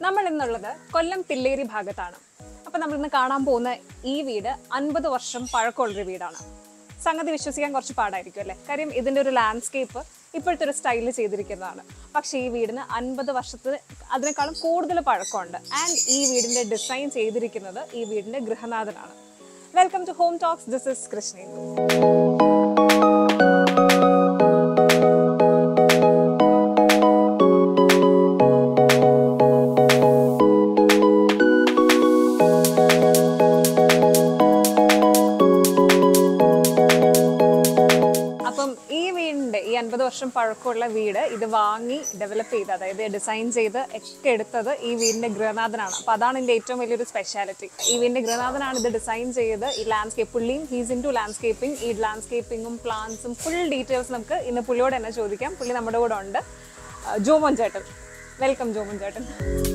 നമ്മൾ ഇന്നുള്ളത് കൊല്ലം തില്ലേരി ഭാഗത്താണ് അപ്പൊ നമ്മൾ ഇന്ന് കാണാൻ പോകുന്ന ഈ വീട് അൻപത് വർഷം പഴക്കമുള്ളൊരു വീടാണ് സംഗതി വിശ്വസിക്കാൻ കുറച്ച് പാടായിരിക്കും അല്ലേ കാര്യം ഇതിന്റെ ഒരു ലാൻഡ്സ്കേപ്പ് ഇപ്പോഴത്തെ ഒരു സ്റ്റൈലിൽ ചെയ്തിരിക്കുന്നതാണ് പക്ഷേ ഈ വീടിന് അൻപത് വർഷത്തിന് അതിനേക്കാളും കൂടുതൽ പഴക്കമുണ്ട് ആൻഡ് ഈ വീടിന്റെ ഡിസൈൻ ചെയ്തിരിക്കുന്നത് ഈ വീടിന്റെ ഗൃഹനാഥനാണ് welcome to home talks this is Krishnendu അപ്പം ഈ വീടിന്റെ ഈ അൻപത് വർഷം പഴക്കമുള്ള വീട് ഇത് വാങ്ങി ഡെവലപ്പ് ചെയ്ത് അതായത് ഡിസൈൻ ചെയ്ത് ഒക്കെ എടുത്തത് ഈ വീടിന്റെ ഗൃഹനാഥനാണ് അപ്പൊ അതാണ് ഇതിന്റെ ഏറ്റവും വലിയൊരു സ്പെഷ്യാലിറ്റി ഈ വീടിന്റെ ഗൃഹനാഥനാണ് ഇത് ഡിസൈൻ ചെയ്ത് ഈ ലാൻഡ്സ്കേപ്പ് പുള്ളിയും ഹീസ് ഇൻ ടു ലാൻഡ്സ്കേപ്പിംഗ് ഈ ലാൻഡ്സ്കേപ്പിംഗും പ്ലാന്റ്സും ഫുൾ ഡീറ്റെയിൽസ് നമുക്ക് ഇന്ന് പുള്ളിയോട് തന്നെ ചോദിക്കാം പുള്ളി നമ്മുടെ കൂടെ ഉണ്ട് ആ, ജോമോൻ ചേട്ടൻ വെൽക്കം ജോമോൻ ചേട്ടൻ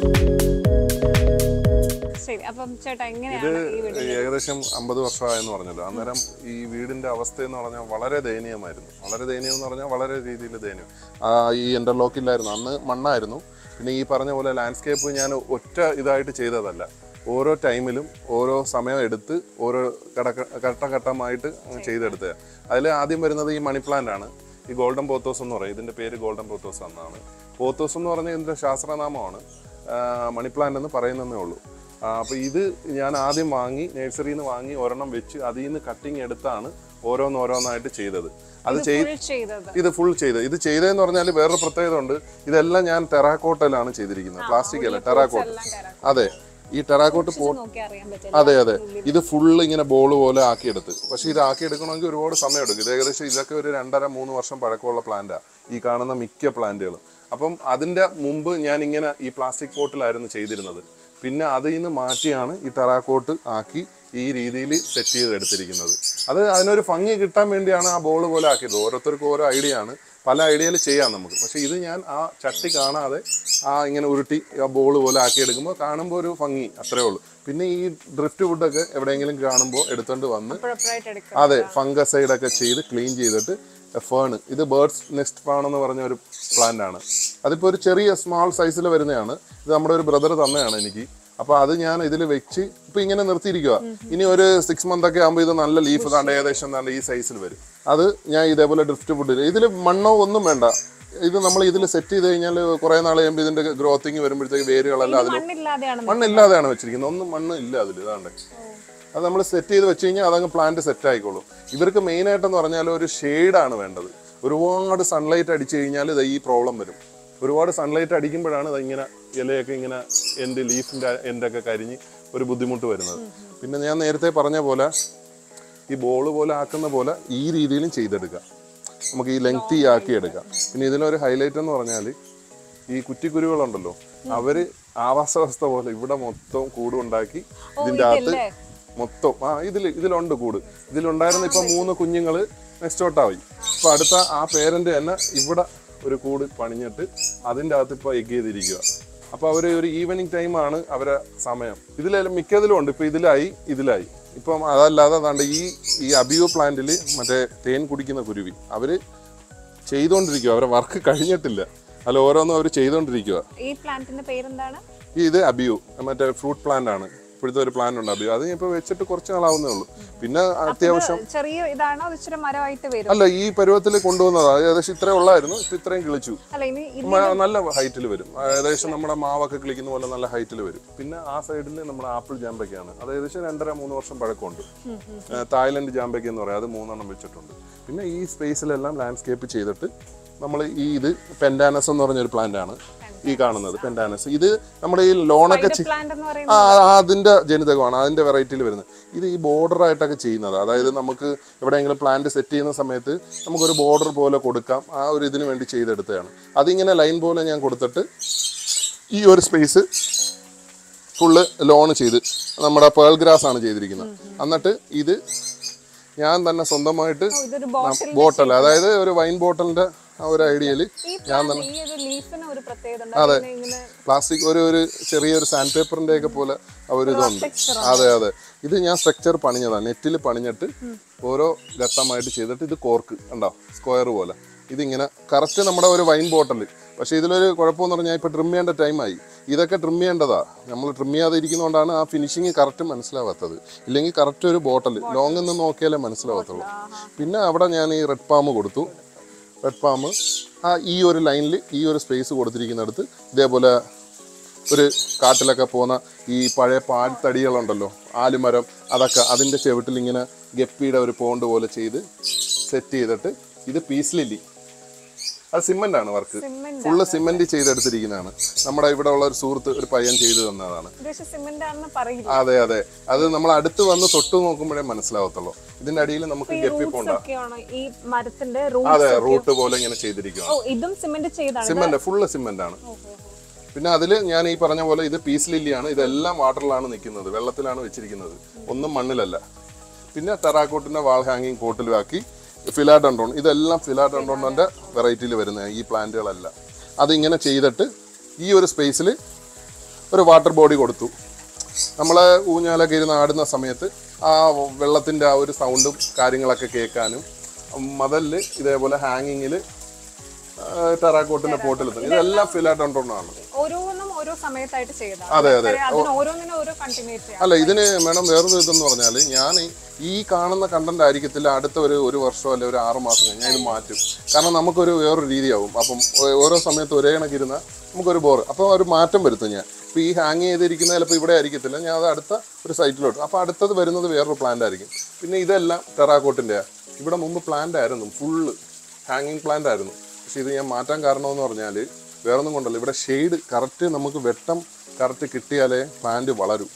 ശരി അപ്പം ചേട്ടാ എങ്ങനെയാണ് ഈ വീട് ഏകദേശം അമ്പത് വർഷമായെന്ന് പറഞ്ഞല്ലോ അന്നേരം ഈ വീടിന്റെ അവസ്ഥ എന്ന് പറഞ്ഞാൽ വളരെ ദയനീയമായിരുന്നു വളരെ ദയനീയം എന്ന് പറഞ്ഞാൽ വളരെ രീതിയിൽ ദയനീയം ആ, ഈ ഇന്റർലോക്ക് ഇല്ലായിരുന്നു അന്ന് മണ്ണായിരുന്നു പിന്നെ ഈ പറഞ്ഞ പോലെ ലാൻഡ്സ്കേപ്പ് ഞാൻ ഒറ്റ ഇതായിട്ട് ചെയ്തതല്ല ഓരോ ടൈമിലും ഓരോ സമയം എടുത്ത് ഓരോ ഘടക ഘട്ടഘട്ടമായിട്ട് ചെയ്തെടുത്തത് അതിൽ ആദ്യം വരുന്നത് ഈ മണി പ്ലാന്റ് ആണ് ഈ ഗോൾഡൻ പോത്തോസ് എന്ന് പറയും ഇതിന്റെ പേര് ഗോൾഡൻ പോത്തോസ് എന്നാണ് പോത്തോസ് എന്ന് പറഞ്ഞാൽ ഇതിന്റെ ശാസ്ത്രനാമമാണ് ആ, മണി പ്ലാന്റ് എന്ന് പറയുന്നതേ ഉള്ളൂ ആ, അപ്പൊ ഇത് ഞാൻ ആദ്യം വാങ്ങി നഴ്സറിയിൽ നിന്ന് വാങ്ങി ഒരെണ്ണം വെച്ച് അതിൽ നിന്ന് കട്ടിങ് എടുത്താണ് ഓരോന്നോരോന്നായിട്ട് ചെയ്തത് അത് ചെയ്ത് ഫുൾ ചെയ്തത് ഇത് ഫുൾ ചെയ്ത് ഇത് ചെയ്തതെന്ന് പറഞ്ഞാൽ വേറൊരു പ്രത്യേകത ഉണ്ട് ഇതെല്ലാം ഞാൻ ടെറാക്കോട്ടയിലാണ് ചെയ്തിരിക്കുന്നത് പ്ലാസ്റ്റിക് അല്ല ടെറാക്കോട്ട് എല്ലാം കയറാം അതെ ഈ ടെറാക്കോട്ട് പോ നോക്കി അറിയാൻ പറ്റില്ല അതെ അതെ ഇത് ഫുള്ള് ഇങ്ങനെ ബോൾ പോലെ ആക്കിയെടുത്ത് പക്ഷെ ഇത് ആക്കിയെടുക്കണമെങ്കിൽ ഒരുപാട് സമയം എടുക്കും ഇത് ഏകദേശം ഇതൊക്കെ ഒരു രണ്ടര മൂന്ന് വർഷം പഴക്കമുള്ള പ്ലാന്റാ ഈ കാണുന്ന മിക്ക പ്ലാന്റുകളും അപ്പം അതിന്റെ മുമ്പ് ഞാൻ ഇങ്ങനെ ഈ പ്ലാസ്റ്റിക് പോട്ടിലായിരുന്നു ചെയ്തിരുന്നത് പിന്നെ അതിൽ നിന്ന് മാറ്റിയാണ് ഈ ടെറാക്കോട്ട് ആക്കി ഈ രീതിയിൽ സെറ്റ് ചെയ്ത് എടുത്തിരിക്കുന്നത് അത് അതിനൊരു ഭംഗി കിട്ടാൻ വേണ്ടിയാണ് ആ ബോൾ പോലെ ആക്കിയത് ഓരോരുത്തർക്കും ഓരോ ഐഡിയ ആണ് പല ഐഡിയയിൽ ചെയ്യാം നമുക്ക് പക്ഷെ ഇത് ഞാൻ ആ ചട്ടി കാണാതെ ആ ഇങ്ങനെ ഉരുട്ടി ആ ബോൾ പോലെ ആക്കി എടുക്കുമ്പോൾ കാണുമ്പോൾ ഒരു ഭംഗി അത്രേ ഉള്ളൂ പിന്നെ ഈ ഡ്രിഫ്റ്റ് വുഡൊക്കെ എവിടെയെങ്കിലും കാണുമ്പോൾ എടുത്തോണ്ട് വന്ന് പ്രോപ്പറായിട്ട് എടുക്കുക അതെ ഫംഗസൈഡ് ഒക്കെ ചെയ്ത് ക്ലീൻ ചെയ്തിട്ട് ഫേണ് ഇത് ബേർഡ്സ് നെക്സ്റ്റ് ഫാൺ എന്ന് പറഞ്ഞ ഒരു പ്ലാന്റ് ആണ് അതിപ്പോൾ ഒരു ചെറിയ സ്മാൾ സൈസിൽ വരുന്നതാണ് ഇത് നമ്മുടെ ഒരു ബ്രദർ തന്നെയാണ് എനിക്ക് അപ്പൊ അത് ഞാൻ ഇതിൽ വെച്ച് ഇപ്പൊ ഇങ്ങനെ നിർത്തിയിരിക്കുക ഇനി ഒരു സിക്സ് മന്ത് ഒക്കെ ആകുമ്പോൾ ഇത് നല്ല ലീഫ് താണ്ട് ഏകദേശം താണ്ട് ഈ സൈസിൽ വരും അത് ഞാൻ ഇതേപോലെ ഡ്രിഫ്റ്റ് ഫുഡിൽ ഇതിൽ മണ്ണോ ഒന്നും വേണ്ട ഇത് നമ്മൾ ഇതിൽ സെറ്റ് ചെയ്ത് കഴിഞ്ഞാൽ കുറെ നാൾ കഴിയുമ്പോൾ ഇതിന്റെ ഗ്രോത്തിങ് വരുമ്പോഴത്തേക്ക് വേരുകളെല്ലാം അതിൽ മണ്ണില്ലാതെയാണ് മണ്ണില്ലാതെയാണ് വെച്ചിരിക്കുന്നത് ഒന്നും മണ്ണ് ഇല്ല അതിൽ ഇതാണ്ട് അത് നമ്മൾ സെറ്റ് ചെയ്ത് വെച്ച് കഴിഞ്ഞാൽ അതങ്ങ് പ്ലാന്റ് സെറ്റ് ആയിക്കോളും ഇവർക്ക് മെയിൻ ആയിട്ടെന്ന് പറഞ്ഞാൽ ഒരു ഷെയ്ഡാണ് വേണ്ടത് ഒരുപാട് സൺലൈറ്റ് അടിച്ചു കഴിഞ്ഞാൽ ഇത് ഈ പ്രോബ്ലം വരും ഒരുപാട് സൺലൈറ്റ് അടിക്കുമ്പോഴാണ് ഇത് ഇങ്ങനെ ഇലയൊക്കെ ഇങ്ങനെ എൻ്റെ ലീഫിൻ്റെ എൻ്റൊക്കെ കരിഞ്ഞ് ഒരു ബുദ്ധിമുട്ട് വരുന്നത് പിന്നെ ഞാൻ നേരത്തെ പറഞ്ഞ പോലെ ഈ ബോൾ പോലെ ആക്കുന്ന പോലെ ഈ രീതിയിലും ചെയ്തെടുക്കാം നമുക്ക് ഈ ലെങ്തി ആക്കി എടുക്കാം പിന്നെ ഇതിലൊരു ഹൈലൈറ്റ് എന്ന് പറഞ്ഞാൽ ഈ കുറ്റിക്കുരുകളുണ്ടല്ലോ അവര് ആവാസ വ്യവസ്ഥ പോലെ ഇവിടെ മൊത്തം കൂടുണ്ടാക്കി ഇതിന്റെ അകത്ത് ഇതല്ലേ? മൊത്തം ആ ഇതിൽ ഇതിലുണ്ട് കൂട് ഇതിലുണ്ടായിരുന്ന ഇപ്പൊ മൂന്ന് കുഞ്ഞുങ്ങള് നെക്സ്റ്റ് ഔട്ടായി ഇപ്പൊ അടുത്ത ആ പേരന്റ് തന്നെ ഇവിടെ ഒരു കൂട് പണിഞ്ഞിട്ട് അതിന്റെ അകത്ത് ഇപ്പൊ എഗ് ചെയ്തിരിക്കുക അപ്പൊ അവര് ഒരു ഈവനിങ് ടൈമാണ് അവരെ സമയം ഇതിലെല്ലാം മിക്കതിലും ഉണ്ട് ഇപ്പൊ ഇതിലായി ഇതിലായി ഇപ്പം അതല്ലാതെ അതാണ്ട് ഈ ഈ അബിയോ പ്ലാന്റിൽ മറ്റേ തേൻ കുടിക്കുന്ന കുരുവി അവര് ചെയ്തുകൊണ്ടിരിക്കുക അവരെ വർക്ക് കഴിഞ്ഞിട്ടില്ല അല്ല ഓരോന്നും അവർ ചെയ്തുകൊണ്ടിരിക്കുക ഈ പ്ലാന്റിന്റെ പേരെന്താണ് ഈ ഇത് അബിയു മറ്റേ ഫ്രൂട്ട് പ്ലാന്റ് ആണ് ഇപ്പോഴത്തെ ഒരു പ്ലാന്റ് ഉണ്ട് അബിയു അത് ഇപ്പൊ വെച്ചിട്ട് കുറച്ച് നാളാവുന്നേ ഉള്ളൂ പിന്നെ അത്യാവശ്യം ഇത് ചെറിയ ഇതാണോ അത് ഇച്ചിരി മരമായിട്ട് വരും അല്ല ഈ പരുവത്തിൽ കൊണ്ടുവന്നതാ ഏകദേശം ഇത്രേ ഉള്ളായിരുന്നു ഇപ്പൊ ഇത്രയും കിളിച്ചു അല്ല ഇനി ഇത് മ- നല്ല ഹൈറ്റിൽ വരും ഏകദേശം നമ്മുടെ മാവൊക്കെ കിളിക്കുന്ന പോലെ നല്ല ഹൈറ്റിൽ വരും പിന്നെ ആ സൈഡിൽ നമ്മുടെ ആപ്പിൾ ജാമ്പയ്ക്കാണ് അത് ഏകദേശം രണ്ടര മൂന്ന് വർഷം പഴക്കമുണ്ട് ഏഹ് തായ്ലൻഡ് ജാമ്പയ്ക്ക് എന്ന് പറയാം അത് മൂന്നെണ്ണം വെച്ചിട്ടുണ്ട് പിന്നെ ഈ സ്പേസിലെല്ലാം ലാൻഡ്സ്കേപ്പ് ചെയ്തിട്ട് നമ്മൾ ഈ ഇത് പെൻഡാനസ് എന്ന് പറഞ്ഞൊരു പ്ലാന്റ് ആണ് ഈ കാണുന്നത് പെൻഡാനസ് ഇത് നമ്മുടെ ഈ ലോണൊക്കെ ചെ- പ്ലാന്റ് എന്ന് ആ പറയുന്നത് ആ, അതിന്റെ ജനിതകമാണ് അതിന്റെ വെറൈറ്റിയിൽ വരുന്നത് ഇത് ഈ ബോർഡർ ആയിട്ടൊക്കെ ചെയ്യുന്നത് അതായത് നമുക്ക് എവിടെയെങ്കിലും പ്ലാന്റ് സെറ്റ് ചെയ്യുന്ന സമയത്ത് നമുക്കൊരു ബോർഡർ പോലെ കൊടുക്കാം ആ ഒരു ഇതിന് വേണ്ടി ചെയ്തെടുത്തതാണ് അതിങ്ങനെ ലൈൻ പോലെ ഞാൻ കൊടുത്തിട്ട് ഈ ഒരു സ്പേസ് ഫുള്ള് ലോൺ ചെയ്ത് നമ്മുടെ പേൾ ഗ്രാസ് ആണ് ചെയ്തിരിക്കുന്നത് എന്നിട്ട് ഇത് ഞാൻ തന്നെ സ്വന്തമായിട്ട് ഓ, ഇതൊരു ബോട്ടിൽ ബോട്ടൽ അതായത് ഒരു വൈൻ ബോട്ടലിന്റെ ആ ഒരു ഐഡിയയിൽ ഈ plant, ഈ ഒരു ലീഫിന് ഒരു പ്രത്യേകത ഉണ്ട് അതിങ്ങനെ ഇങ്ങനെ പ്ലാസ്റ്റിക് ഒരു ഒരു ചെറിയൊരു സാൻഡ് പേപ്പറിന്റെ ഒക്കെ പോലെ ആ ഒരു ഇതുണ്ട് texture അതെ അതെ ഇത് ഞാൻ സ്ട്രക്ചർ പണിഞ്ഞതാണ് നെറ്റിൽ പണിഞ്ഞിട്ട് ഓരോ ഘട്ടമായിട്ട് ചെയ്തിട്ട് ഇത് കോർക്ക് ഉണ്ടോ സ്ക്വയർ പോലെ ഇതിങ്ങനെ കറക്റ്റ് നമ്മുടെ ഒരു വൈൻ ബോട്ടൽ പക്ഷേ ഇതിലൊരു കുഴപ്പമെന്ന് പറഞ്ഞാൽ ഇപ്പോൾ ട്രിം ചെയ്യേണ്ട ടൈമായി ഇതൊക്കെ ട്രിം ചെയ്യേണ്ടതാ നമ്മൾ ട്രിം ചെയ്യാതെ ഇരിക്കുന്നതുകൊണ്ടാണ് ആ ഫിനിഷിങ് കറക്റ്റ് മനസ്സിലാവാത്തത് ഇല്ലെങ്കിൽ കറക്റ്റ് ഒരു ബോട്ടിൽ ലോങ്ങിൽ നിന്ന് നോക്കിയാലേ മനസ്സിലാവത്തുള്ളൂ പിന്നെ അവിടെ ഞാൻ ഈ റെഡ് പാമ്പ് കൊടുത്തു റെഡ് പാമ്പ് ആ ഈ ഒരു ലൈനിൽ ഈ ഒരു സ്പേസ് കൊടുത്തിരിക്കുന്നിടത്ത് ഇതേപോലെ ഒരു കാട്ടിലൊക്കെ പോകുന്ന ഈ പഴയ പാഴ്ത്തടികളുണ്ടല്ലോ ആലുമരം അതൊക്കെ അതിൻ്റെ ചെവിട്ടിൽ ഇങ്ങനെ ഗപ്പിയുടെ ഒരു പോണ്ട് പോലെ ചെയ്ത് സെറ്റ് ചെയ്തിട്ട് ഇത് പീസ് ലില്ലി അത് സിമെന്റ് ആണ് വർക്ക് സിമെന്റ് ഫുള്ള് സിമെന്റ് ചെയ്തെടുത്തിരിക്കുന്നതാണ് നമ്മുടെ ഇവിടെ ഉള്ള ഒരു സുഹൃത്ത് ഒരു പയ്യൻ ചെയ്തു തന്നതാണ് ഉദ്ദേശം സിമെന്റ് ആണെന്ന് പറയില്ല അതെ അതെ അത് നമ്മൾ അടുത്ത് വന്ന് തൊട്ട് നോക്കുമ്പോഴേ മനസ്സിലാവത്തുള്ളൂ ഇതിന്റെ അടിയിൽ നമുക്ക് ഗപ്പി റൂട്ട്സ് പോണ്ട ഒക്കെയാണോ ഈ മരത്തിന്റെ അതെ റൂട്ട്സ് റൂട്ട് പോലെ ഇങ്ങനെ ചെയ്തിരിക്കുകയാണ് ഓ ഇതും സിമെന്റ് ചെയ്താണ് സിമെന്റ് ഫുള്ള് സിമെന്റ് ആണ് പിന്നെ അതിൽ ഞാൻ ഈ പറഞ്ഞ പോലെ ഇത് പീസ് ലില്ലിയാണ് ഇതെല്ലാം വാട്ടറിലാണ് നിൽക്കുന്നത് വെള്ളത്തിലാണ് വെച്ചിരിക്കുന്നത് ഒന്നും മണ്ണിലല്ല പിന്നെ ടെറാക്കോട്ടിന്റെ വാൾ ഹാങ്ങിങ് കോട്ടിലാക്കി ഫിലാഡൻഡോൺ ഇതെല്ലാം ഫിലാഡൻഡോണിന്റെ വെറൈറ്റിയിൽ വരുന്ന ഈ പ്ലാന്റുകളല്ല അതിങ്ങനെ ചെയ്തിട്ട് ഈ ഒരു സ്പേസിൽ ഒരു വാട്ടർ ബോഡി കൊടുത്തു നമ്മൾ ഊഞ്ഞാലൊക്കെ ഇരുന്ന് ആടുന്ന സമയത്ത് ആ വെള്ളത്തിൻ്റെ ആ ഒരു സൗണ്ടും കാര്യങ്ങളൊക്കെ കേൾക്കാനും മതലിൽ ഇതേപോലെ ഹാങ്ങിങ്ങിൽ ടെറാക്കോട്ടിന്റെ പോട്ടിൽ ഇതെല്ലാം ഫിലാഡൻഡോണാണ് ഓരോന്നും ഓരോ സമയത്തായിട്ട് ചെയ്തതാണ് അതെ അതെ അതിന് ഓരോന്നിനും ഓരോ കണ്ടിന്യൂറ്റി അല്ല ഇതിന് മേഡം വേറൊരു ഇതെന്ന് പറഞ്ഞാൽ ഞാൻ ഈ കാണുന്ന കണ്ടന്റ് ആയിരിക്കത്തില്ല അടുത്ത ഒരു ഒരു വർഷം അല്ലെ ഒരു ആറ് മാസം കഴിഞ്ഞ് ഞാൻ ഇത് മാറ്റും കാരണം നമുക്കൊരു വേറൊരു രീതിയാവും അപ്പം ഓ- ഓരോ സമയത്ത് ഒരേ കണക്കിരുന്ന നമുക്കൊരു ബോർ അപ്പോൾ ഒരു മാറ്റം വരുത്തും ഞാൻ ഇപ്പോൾ ഈ ഹാങ് ചെയ്തിരിക്കുന്ന ചിലപ്പോൾ ഇവിടെ ആയിരിക്കത്തില്ല ഞാൻ അത് അടുത്ത ഒരു സൈറ്റിലോട്ട് അപ്പോൾ അടുത്തത് വരുന്നത് വേറൊരു പ്ലാന്റ് ആയിരിക്കും പിന്നെ ഇതെല്ലാം ടെറാക്കോട്ടിൻ്റെ ഇവിടെ മുമ്പ് പ്ലാന്റ് ആയിരുന്നു ഫുള്ള് ഹാങ്ങിങ് പ്ലാന്റ് ആയിരുന്നു പക്ഷേ ഇത് ഞാൻ മാറ്റാൻ കാരണമെന്ന് പറഞ്ഞാൽ വേറൊന്നും കൊണ്ടല്ല ഇവിടെ ഷെയ്ഡ് കറക്റ്റ് നമുക്ക് വെട്ടം കറക്റ്റ് കിട്ടിയാലേ പ്ലാന്റ് വളരും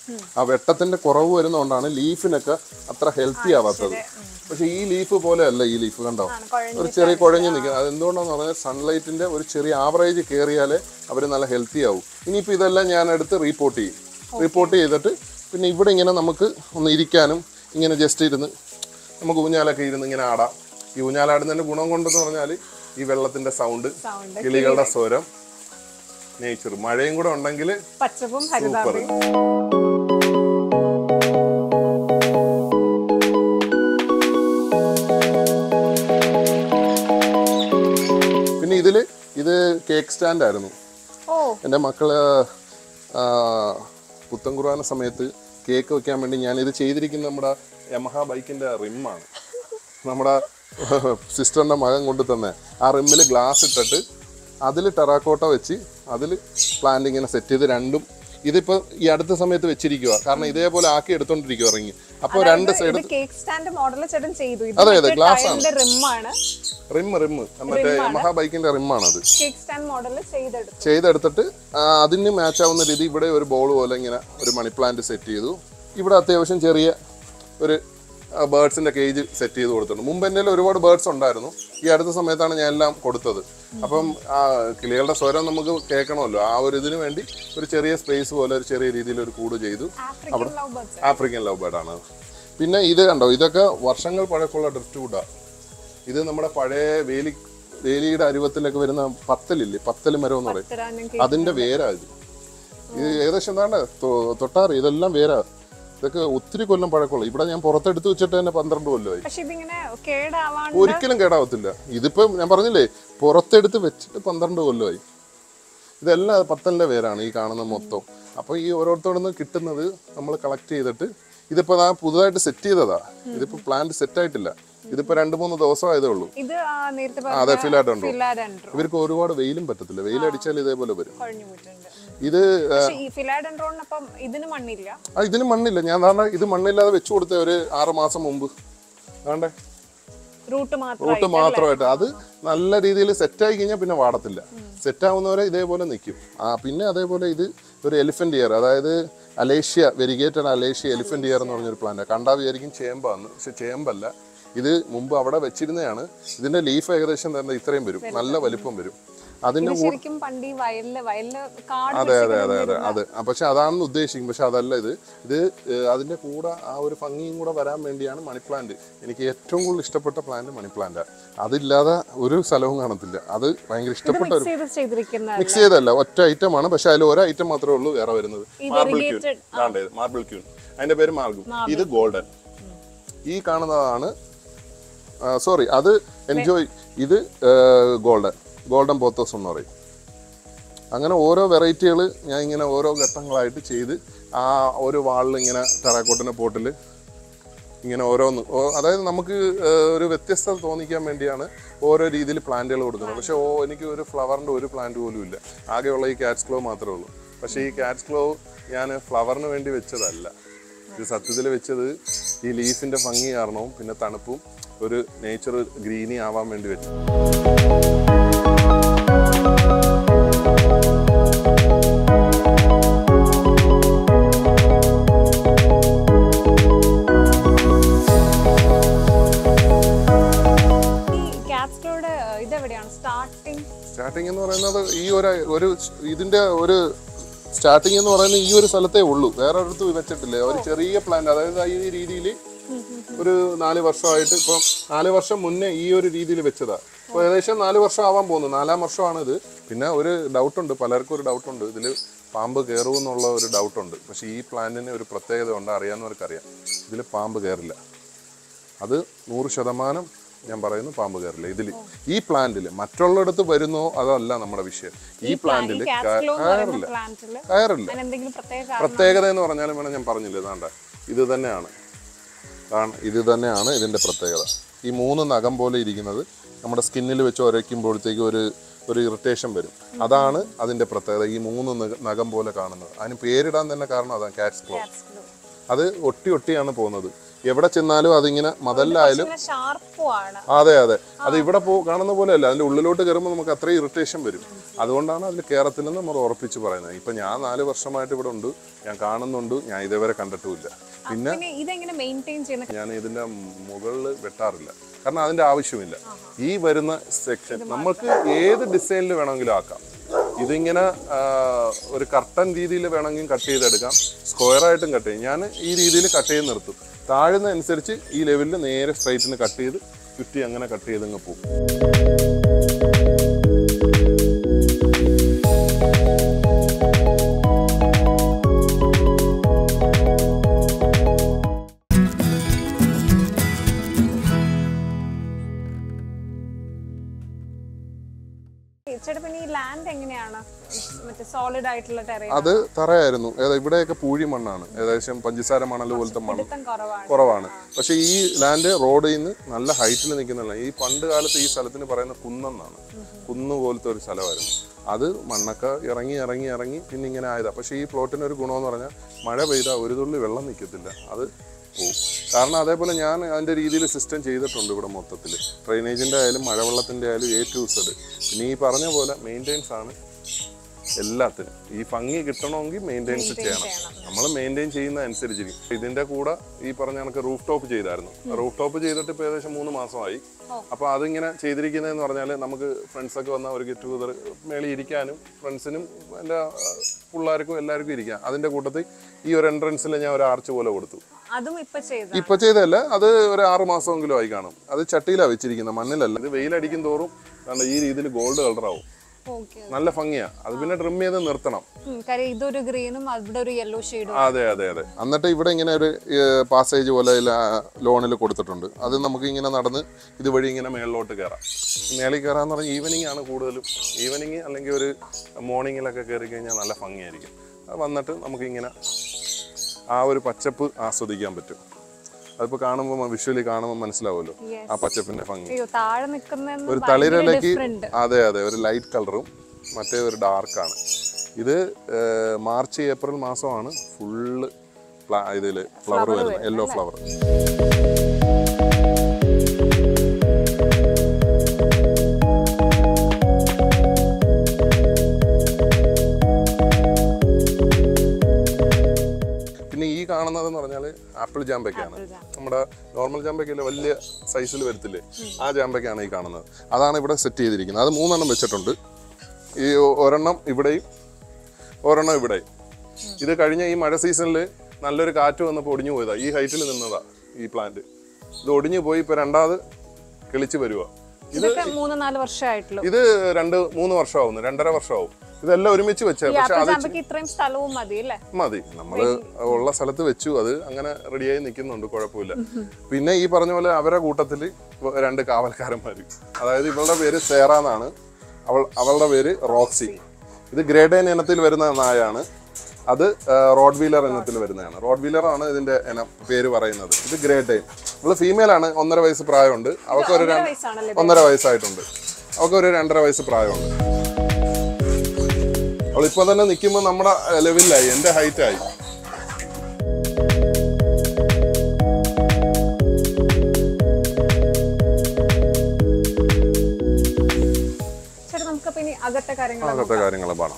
ആ വെട്ടത്തിന്റെ കുറവ് വരുന്നതുകൊണ്ടാണ് ലീഫിനൊക്കെ അത്ര ഹെൽത്തി ആവാത്തത് പക്ഷെ ഈ ലീഫ് പോലെ അല്ല ഈ ലീഫ് കണ്ടോ ഒരു ചെറിയ കുഴഞ്ഞു നിൽക്കുന്നത് അത് എന്തുകൊണ്ടാന്ന് പറഞ്ഞാൽ സൺലൈറ്റിന്റെ ഒരു ചെറിയ ആവറേജ് കയറിയാലേ അവർ നല്ല ഹെൽത്തി ആവും ഇനിയിപ്പോൾ ഇതെല്ലാം ഞാൻ എടുത്ത് റീപ്പോർട്ട് ചെയ്യും റിപ്പോർട്ട് ചെയ്തിട്ട് പിന്നെ ഇവിടെ ഇങ്ങനെ നമുക്ക് ഒന്ന് ഇരിക്കാനും ഇങ്ങനെ ജസ്റ്റ് ഇരുന്ന് നമുക്ക് ഊഞ്ഞാലൊക്കെ ഇരുന്ന് ഇങ്ങനെ ആടാം ഈ ഊഞ്ഞാലാടുന്നതിന്റെ ഗുണം കൊണ്ടെന്ന് പറഞ്ഞാൽ ഈ വെള്ളത്തിന്റെ സൗണ്ട് സൗണ്ട് കിളികളുടെ സ്വരം നേച്ചർ മഴയും കൂടെ ഉണ്ടെങ്കിൽ പച്ചപ്പും ഹരിതാഭയും പിന്നെ ഇതിൽ ഇത് കേക്ക് സ്റ്റാൻഡ് ആയിരുന്നു ഓ എൻ്റെ മക്കള് ആ, പുത്തൻ കുർബാന സമയത്ത് കേക്ക് വെക്കാൻ വേണ്ടി ഞാൻ ഇത് ചെയ്തിരിക്കുന്ന നമ്മുടെ യമഹ ബൈക്കിന്റെ റിമ്മാണ് നമ്മുടെ സിസ്റ്ററിന്റെ മകൻ കൊണ്ട് തന്നെ ആ റിമ്മിൽ ഗ്ലാസ് ഇട്ടിട്ട് അതിൽ ടെറാക്കോട്ട വെച്ച് അതിൽ പ്ലാന്റ് ഇങ്ങനെ സെറ്റ് ചെയ്ത് രണ്ടും ഇതിപ്പോ ഈ അടുത്ത സമയത്ത് വെച്ചിരിക്കുക കാരണം ഇതേപോലെ ആക്കി എടുത്തോണ്ടിരിക്കുക ഇറങ്ങി അപ്പോൾ രണ്ട് സൈഡ് ഇത് കേക്ക് സ്റ്റാൻഡ് മോഡൽ ചേട്ടൻ ചെയ്തു ഇത് അതെ, അതെ, glass ആണ്. ടയറിന്റെ റിമ്മാണ് റിം റിം മറ്റേ യമഹ ബൈക്കിന്റെ റിമ്മാണ് അത് കേക്ക് സ്റ്റാൻഡ് മോഡൽ ചെയ്തെടുത്തു ചെയ്തെടുത്തിട്ട് ആ, അതിന് മാച്ച് ആവുന്ന രീതി ഇവിടെ ഒരു ബോൾ പോലെ ഇങ്ങനെ ഒരു മണി പ്ലാന്റ് സെറ്റ് ചെയ്തു ഇവിടെ അത്യാവശ്യം ചെറിയ ഒരു ബേർഡ്സിന്റെ കേജ് സെറ്റ് ചെയ്ത് കൊടുത്തിട്ടുണ്ട് മുമ്പ് എൻ്റെ ഒരുപാട് ബേർഡ്സ് ഉണ്ടായിരുന്നു ഈ അടുത്ത സമയത്താണ് ഞാൻ എല്ലാം കൊടുത്തത് അപ്പം ആ കിളികളുടെ സ്വരം നമുക്ക് കേൾക്കണമല്ലോ ആ ഒരു ഇതിനു വേണ്ടി ഒരു ചെറിയ സ്പേസ് പോലെ ഒരു ചെറിയ രീതിയിൽ ഒരു കൂട് ചെയ്തു African love birds African love bird ആണ് പിന്നെ ഇത് കണ്ടോ ഇതൊക്കെ വർഷങ്ങൾ പഴക്കമുള്ള ഡ്രിഫ്റ്റ് വുഡാണ് ഇത് നമ്മുടെ പഴയ വേലി വേലിയുടെ അരുവത്തിലൊക്കെ വരുന്ന പത്തലില്ലേ പത്തൽ മരം എന്ന് പറയും അതിന്റെ വേരാ ഇത് ഇത് ഏകദേശം എന്താണ് തൊട്ടാറ് ഇതെല്ലാം വേരാ ഇതൊക്കെ ഒത്തിരി കൊല്ലം പഴക്കമുള്ള ഇവിടെ ഞാൻ പുറത്തെടുത്ത് വെച്ചിട്ട് തന്നെ പന്ത്രണ്ട് കൊല്ലമായി പക്ഷെ ഇതിങ്ങനെ കേടാവാണ്ട് ഒരിക്കലും കേടാവത്തില്ല ഇതിപ്പം ഞാൻ പറഞ്ഞില്ലേ പുറത്തെടുത്ത് വെച്ചിട്ട് പന്ത്രണ്ട് കൊല്ലമായി ഇതെല്ലാം പത്തലിന്റെ വേരാണ് ഈ കാണുന്ന മൊത്തം അപ്പോൾ ഈ ഓരോരുത്തരോട് കിട്ടുന്നത് നമ്മൾ കളക്ട് ചെയ്തിട്ട് ഇതിപ്പോൾ ആ പുതുതായിട്ട് സെറ്റ് ചെയ്തതാ ഇതിപ്പോൾ പ്ലാന്റ് സെറ്റ് ആയിട്ടില്ല ഇതിപ്പോൾ രണ്ട് മൂന്ന് ദിവസം ആയതേ ഉള്ളൂ ഇത് ആ, നേരത്തെ ആ, അതെ പറഞ്ഞ ഫിലാഡുണ്ടോ ഫിലാഡൻഡ്രോ ഇവർക്ക് ഒരുപാട് വെയിലും പറ്റത്തില്ല വെയിലടിച്ചാൽ ഇതേപോലെ വരും കൊഴിഞ്ഞു പോയിട്ടുണ്ട് ഇത് പക്ഷെ ഈ ഫിലാഡൻഡ്രോണിനപ്പം ഇതിന് മണ്ണില്ല ആ ഇതിന് മണ്ണില്ല ഞാൻ കാരണം ഇത് മണ്ണില്ലാതെ വെച്ചു കൊടുത്ത ഒരു ആറ് മാസം മുമ്പ് വേണ്ടേ റൂട്ട് മാത്രം റൂട്ട് മാത്രമായിട്ട് അത് നല്ല രീതിയിൽ സെറ്റായി കഴിഞ്ഞാൽ പിന്നെ വാടത്തില്ല സെറ്റ് ആവുന്നവരെ ഇതേപോലെ നിൽക്കും ആ പിന്നെ അതേപോലെ ഇത് ഒരു എലിഫന്റ് ഇയർ അതായത് Alocasia variegated Alocasia elephant ear എന്ന് പറഞ്ഞൊരു പ്ലാന്റ് കണ്ടാ വിചാരിക്കും ചേമ്പാന്ന് പക്ഷെ ചേമ്പല്ല ഇത് മുമ്പ് അവിടെ വെച്ചിരുന്നതാണ് ഇതിന്റെ ലീഫ് ഏകദേശം തന്നെ ഇത്രയും വരും നല്ല വലിപ്പം വരും അതിന്റെ ഇത് ശരിക്കും പണ്ട് ഈ വയലില് വയലില് കാട് അതെ അതെ അതെ അതെ അതെ ആ, പക്ഷെ അതാണെന്ന് ഉദ്ദേശിക്കും പക്ഷെ അതല്ല ഇത് ഇത് ഏഹ്, അതിന്റെ കൂടെ ആ ഒരു ഭംഗിയും കൂടെ വരാൻ വേണ്ടിയാണ് മണി പ്ലാന്റ് എനിക്ക് ഏറ്റവും കൂടുതൽ ഇഷ്ടപ്പെട്ട പ്ലാന്റ് മണി പ്ലാന്റ് അതില്ലാതെ ഒരു സ്ഥലവും കാണത്തില്ല അത് ഭയങ്കര ഇഷ്ടപ്പെട്ട ഒരു മിക്സ് ചെയ്ത് ചെയ്തിരിക്കുന്ന മിക്സ് ചെയ്തല്ല ഒറ്റ ഐറ്റം ആണ് പക്ഷെ അതിൽ ഒരു ഐറ്റം മാത്രമേ ഉള്ളൂ വേറെ വരുന്നത് ഈ marble queen variegated, marble queen അതിന്റെ പേര് മാർഗു ഇത് ഗോൾഡൻ ഈ കാണുന്നതാണ് സോറി അത് എൻജോയ് ഇത് ഗോൾഡൻ ഗോൾഡൻ പോത്തോസ് എന്ന് പറയും അങ്ങനെ ഓരോ വെറൈറ്റികൾ ഞാൻ ഇങ്ങനെ ഓരോ ഘട്ടങ്ങളായിട്ട് ചെയ്ത് ആ ഒരു വാളിൽ ഇങ്ങനെ ടെറാക്കോട്ടിൻ്റെ പോട്ടിൽ ഇങ്ങനെ ഓരോന്ന് ഓ- അതായത് നമുക്ക് ഏഹ്, ഒരു വ്യത്യസ്തത തോന്നിക്കാൻ വേണ്ടിയാണ് ഓരോ രീതിയിൽ പ്ലാന്റുകൾ കൊടുക്കുന്നത് പക്ഷേ ഓ എനിക്ക് ഒരു ഫ്ലവറിൻ്റെ ഒരു പ്ലാന്റ് പോലും ഇല്ല ആകെയുള്ള ഈ കാറ്റ്സ് ക്ലോ മാത്രമേ ഉള്ളൂ പക്ഷേ ഈ കാറ്റ്സ് ക്ലോ ഞാൻ ഫ്ലവറിന് വേണ്ടി വെച്ചതല്ല ഇത് സത്യത്തിൽ വെച്ചത് ഈ ലീഫിൻ്റെ ഭംഗി കാരണവും പിന്നെ തണുപ്പും ഒരു നേച്ചർ ഗ്രീനി ആവാൻ വേണ്ടി വെച്ചു ഈ ക്യാപ്സ്ലോയുടെ ഇതെവിടെയാണ് സ്റ്റാർട്ടിങ് സ്റ്റാർട്ടിംഗ് എന്ന് പറയുന്നത് ഈ ഒരു ഒരു ഇതിന്റെ ഒരു സ്റ്റാർട്ടിംഗ് എന്ന് പറയുന്നത് ഈ ഒരു സ്ഥലത്തേ ഉള്ളൂ വേറെ ഒരിടത്ത് വെച്ചിട്ടില്ല ഒരു ചെറിയ പ്ലാന്റ് അതായത് ഈ രീതിയിൽ ഒരു നാല് വർഷമായിട്ട് ഇപ്പം നാല് വർഷം മുന്നേ ഈ ഒരു രീതിയിൽ വെച്ചതാ ഇപ്പൊ ഏകദേശം നാല് വർഷം ആവാൻ പോകുന്നു നാലാം വർഷമാണ് ഇത് പിന്നെ ഒരു ഡൗട്ട് ഉണ്ട് പലർക്കും ഒരു ഡൗട്ട് ഉണ്ട് ഇതിൽ പാമ്പ് കയറും എന്നുള്ള ഒരു ഡൗട്ട് ഉണ്ട് പക്ഷേ ഈ പ്ലാന്റിന് ഒരു പ്രത്യേകത ഉണ്ട് അറിയാവുന്നവർക്ക് അറിയാം ഇതിൽ പാമ്പ് കയറില്ല അത് നൂറ് ശതമാനം ഞാൻ പറയുന്നു പാമ്പ് കയറില്ല ഇതിൽ ഈ പ്ലാന്റിൽ മറ്റുള്ളിടത്ത് വരുന്നോ അതല്ല നമ്മുടെ വിഷയം ഈ പ്ലാന്റിൽ ക്യാപ്സ്ലോ എന്ന് പറയുന്ന കയറില്ല പ്ലാന്റിൽ കയറില്ല അതിന് എന്തെങ്കിലും പ്രത്യേക കാരണം പ്രത്യേകത എന്ന് പറഞ്ഞാലും വേണം ഞാൻ പറഞ്ഞില്ല ഇതാണ്ട ഇത് തന്നെയാണ് ആണ് ഇത് തന്നെയാണ് ഇതിൻ്റെ പ്രത്യേകത ഈ മൂന്ന് നഖം പോലെ ഇരിക്കുന്നത് നമ്മുടെ സ്കിന്നിൽ വെച്ച് ഉരയ്ക്കുമ്പോഴത്തേക്ക് ഒരു ഒരു ഇറിറ്റേഷൻ വരും അതാണ് അതിൻ്റെ പ്രത്യേകത ഈ മൂന്ന് നഖ- നഖം പോലെ കാണുന്നത് അതിന് പേരിടാൻ തന്നെ കാരണം അതാണ് കാറ്റ്സ് ക്ലോ ക്യാപ്സ്ലോ അത് ഒട്ടി ഒട്ടിയാണ് പോകുന്നത് എവിടെ ചെന്നാലും അതിങ്ങനെ മതലിലായാലും ഷാർപ്പും ആണ് അതെ അതെ അത് ഇവിടെ പോ കാണുന്ന പോലെയല്ല അതിന്റെ ഉള്ളിലോട്ട് കയറുമ്പോൾ നമുക്ക് അത്രയും ഇറിറ്റേഷൻ വരും അതുകൊണ്ടാണ് അതിൽ കയറത്തില്ലെന്ന് നമ്മൾ ഉറപ്പിച്ച് പറയുന്നത് ഇപ്പൊ ഞാൻ നാല് വർഷമായിട്ട് ഇവിടെ ഉണ്ട് ഞാൻ കാണുന്നുണ്ട് ഞാൻ ഇതേവരെ കണ്ടിട്ടുമില്ല പിന്നെ പിന്നെ ഇതെങ്ങനെ മെയിൻറ്റെയിൻ ചെയ്യുന്ന ഞാൻ ഇതിന്റെ മുകളിൽ വെട്ടാറില്ല കാരണം അതിന്റെ ആവശ്യമില്ല ഈ വരുന്ന സെക്ഷൻ നമുക്ക് ഏത് ഡിസൈനിൽ വേണമെങ്കിലും ആക്കാം ഇതിങ്ങനെ ആ, ഒരു കർട്ടൻ രീതിയിൽ വേണമെങ്കിൽ കട്ട് ചെയ്തെടുക്കാം സ്ക്വയർ ആയിട്ടും കട്ട് ചെയ്യും ഞാൻ ഈ രീതിയിൽ കട്ട് ചെയ്ത് നിർത്തും താഴുന്ന അനുസരിച്ച് ഈ ലെവലിൽ നേരെ സ്ട്രൈറ്റിന് കട്ട് ചെയ്ത് ചുറ്റി അങ്ങനെ കട്ട് ചെയ്തങ്ങ് പോകും ചേട്ടാ പിന്നെ ഈ ലാൻഡ് എങ്ങനെയാണ് മറ്റേ സോളിഡ് ആയിട്ടുള്ള ടെറൈൻ അത് തറയായിരുന്നു ഏതാ ഇവിടെയൊക്കെ പൂഴി മണ്ണാണ് ഏകദേശം പഞ്ചസാര മണൽ പോലത്തെ മണ്ണ് പിടുത്തം കുറവാണ് കുറവാണ് പക്ഷേ ഈ ലാൻഡ് റോഡിൽ നിന്ന് നല്ല ഹൈറ്റിൽ നിൽക്കുന്നില്ല ഈ പണ്ട് കാലത്ത് ഈ സ്ഥലത്തിന് പറയുന്ന കുന്നെന്നാണ് കുന്ന് പോലത്തെ ഒരു സ്ഥലമായിരുന്നു അത് മണ്ണൊക്കെ ഇറങ്ങി ഇറങ്ങി ഇറങ്ങി പിന്നെ ഇങ്ങനെ ആയതാ പക്ഷേ ഈ പ്ലോട്ടിന് ഒരു ഗുണമെന്ന് പറഞ്ഞാൽ മഴ പെയ്താൽ ഒരു തുള്ളി വെള്ളം നിൽക്കത്തില്ല അത് പോവും കാരണം അതേപോലെ ഞാൻ അതിൻ്റെ രീതിയിൽ സിസ്റ്റം ചെയ്തിട്ടുണ്ട് ഇവിടെ മൊത്തത്തിൽ ഡ്രെയിനേജിൻ്റെ ആയാലും മഴവെള്ളത്തിൻ്റെ ആയാലും എ ടു സെഡ് പിന്നെ ഈ പറഞ്ഞ പോലെ മെയിൻ്റെനൻസ് ആണ് എല്ലാത്തിനും ഈ ഭംഗി കിട്ടണമെങ്കിൽ മെയിൻ്റെനൻസ് ചെയ്യണം നമ്മൾ മെയിൻറ്റെയിൻ ചെയ്യുന്ന അനുസരിച്ചിരിക്കും ഇതിന്റെ കൂടെ ഈ പറഞ്ഞ കണക്ക് റൂഫ് ടോപ്പ് ചെയ്തായിരുന്നു റൂഫ് ടോപ്പ് ചെയ്തിട്ട് ഇപ്പോൾ ഏകദേശം മൂന്ന് മാസമായി അപ്പോൾ അതിങ്ങനെ ചെയ്തിരിക്കുന്നതെന്ന് പറഞ്ഞാൽ നമുക്ക് ഫ്രണ്ട്സൊക്കെ വന്നാൽ ഒരു ഗെറ്റ് ടുഗദർ മേളിൽ ഇരിക്കാനും ഫ്രണ്ട്സിനും എൻ്റെ പിള്ളേർക്കും എല്ലാവർക്കും ഇരിക്കാം അതിൻ്റെ കൂട്ടത്തിൽ ഈ ഒരു എൻട്രൻസിൽ ഞാൻ ഒരു ആർച്ച് പോലെ കൊടുത്തു അതും ഇപ്പൊ ചെയ്ത ഇപ്പൊ ചെയ്തല്ല അത് ഒരു ആറ് മാസമെങ്കിലും ആയി കാണും അത് ചട്ടിയിലാണ് വെച്ചിരിക്കുന്നത് മണ്ണിലല്ല ഇത് വെയിലടിക്കും തോറും കണ്ട ഈ രീതിയിൽ ഗോൾഡ് കളറാവും ഓക്കെ നല്ല ഭംഗിയാ അത് പിന്നെ ട്രിം ചെയ്ത് നിർത്തണം കാര്യം ഇതൊരു ഗ്രീനും അവിടെ ഒരു യെല്ലോ ഷെയ്ഡും അതെ അതെ അതെ എന്നിട്ട് ഇവിടെ ഇങ്ങനെ ഒരു പാസേജ് പോലെ ലോണിൽ കൊടുത്തിട്ടുണ്ട് അത് നമുക്ക് ഇങ്ങനെ നടന്ന് ഇതുവഴി ഇങ്ങനെ മേളിലോട്ട് കയറാം മേളിൽ കയറാന്ന് പറഞ്ഞാൽ ഈവനിങ് ആണ് കൂടുതലും ഈവനിങ് അല്ലെങ്കിൽ ഒരു മോർണിംഗിലൊക്കെ കയറി കഴിഞ്ഞാൽ നല്ല ഭംഗിയായിരിക്കും അത് വന്നിട്ട് നമുക്കിങ്ങനെ ആ ഒരു പച്ചപ്പ് ആസ്വദിക്കാൻ പറ്റും അതിപ്പോൾ കാണുമ്പോൾ വിഷ്വലി കാണുമ്പോൾ മനസ്സിലാവുമല്ലോ Yes. ആ പച്ചപ്പിന്റെ ഭംഗി അയ്യോ താഴെ നിൽക്കുന്ന ഒരു തളിരിലയ്ക്ക് ഡിഫറെന്റ് അതെ അതെ ഒരു ലൈറ്റ് കളറും മറ്റേ ഒരു ഡാർക്കാണ് ഇത് ഏർ, മാർച്ച് ഏപ്രിൽ മാസമാണ് ഫുള്ള് ഇതിൽ ഫ്ലവർ വരുന്നത് യെല്ലോ ഫ്ലവർ പിന്നെ ഈ കാണുന്നതെന്ന് പറഞ്ഞാൽ ആപ്പിൾ ജാമ്പയ്ക്കാണ് നമ്മുടെ നോർമൽ ജാമ്പയ്ക്കല്ല വലിയ സൈസിൽ വരത്തില്ലേ ആ ജാമ്പയ്ക്കാണ് ഈ കാണുന്നത് അതാണ് ഇവിടെ സെറ്റ് ചെയ്തിരിക്കുന്നത് അത് മൂന്നെണ്ണം വെച്ചിട്ടുണ്ട് ഈ ഒരെണ്ണം ഇവിടെയും ഒരെണ്ണം ഇവിടെയും ഇത് കഴിഞ്ഞ ഈ മഴ സീസണിൽ നല്ലൊരു കാറ്റ് വന്നപ്പോൾ ഒടിഞ്ഞു പോയതാ ഈ ഹൈറ്റിൽ നിന്നതാ ഈ പ്ലാന്റ് ഇത് ഒടിഞ്ഞു പോയി ഇപ്പൊ രണ്ടാമത് കിളിച്ച് വരുക ഇതൊക്കെ മൂന്ന് നാല് വർഷമായിട്ടുള്ളൂ ഇത് രണ്ട് മൂന്ന് വർഷമാവുന്നു രണ്ടര വർഷമാവും ഇതെല്ലാം ഒരുമിച്ച് വെച്ചേ ഈ പക്ഷെ ആപ്പിൾ അത് ചാമ്പയ്ക്ക് ഇത്രയും സ്ഥലവും മതി അല്ലേ മതി നമ്മൾ ഉള്ള സ്ഥലത്ത് വെച്ചു അത് അങ്ങനെ റെഡിയായി നിൽക്കുന്നുണ്ട് കുഴപ്പമില്ല പിന്നെ ഈ പറഞ്ഞ പോലെ അവരെ കൂട്ടത്തിൽ രണ്ട് കാവൽക്കാരന്മാർ അതായത് ഇവളുടെ പേര് സേറ എന്നാണ് അവൾ അവളുടെ പേര് റോക്സി ഇത് ഗ്രേഡേൻ ഇനത്തിൽ വരുന്ന നായാണ് അത് റോഡ് വീലർ ഇനത്തിൽ വരുന്നതാണ് റോഡ് വീലർ ആണ് ഇതിന്റെ ഇനം പേര് പറയുന്നത് ഇത് ഗ്രേഡേൻ ഇവള് ഫീമെയിൽ ആണ് ഒന്നര വയസ്സ് പ്രായമുണ്ട് അവൾക്ക് ഒരു ഒന്നര രണ്ട് വയസ്സാണല്ലേ ഒന്നര വയസ്സായിട്ടുണ്ട് അവൾക്ക് ഒരു രണ്ടര വയസ്സ് പ്രായമുണ്ട് അവളിപ്പോ തന്നെ നിൽക്കുമ്പോൾ നമ്മുടെ ലെവലിലായി എൻ്റെ ഹൈറ്റ് ആയി ചേട്ടാ നമുക്കപ്പോ ഇനി അകത്തെ കാര്യങ്ങൾ അങ്ങനത്തെ കാര്യങ്ങൾ പാടാം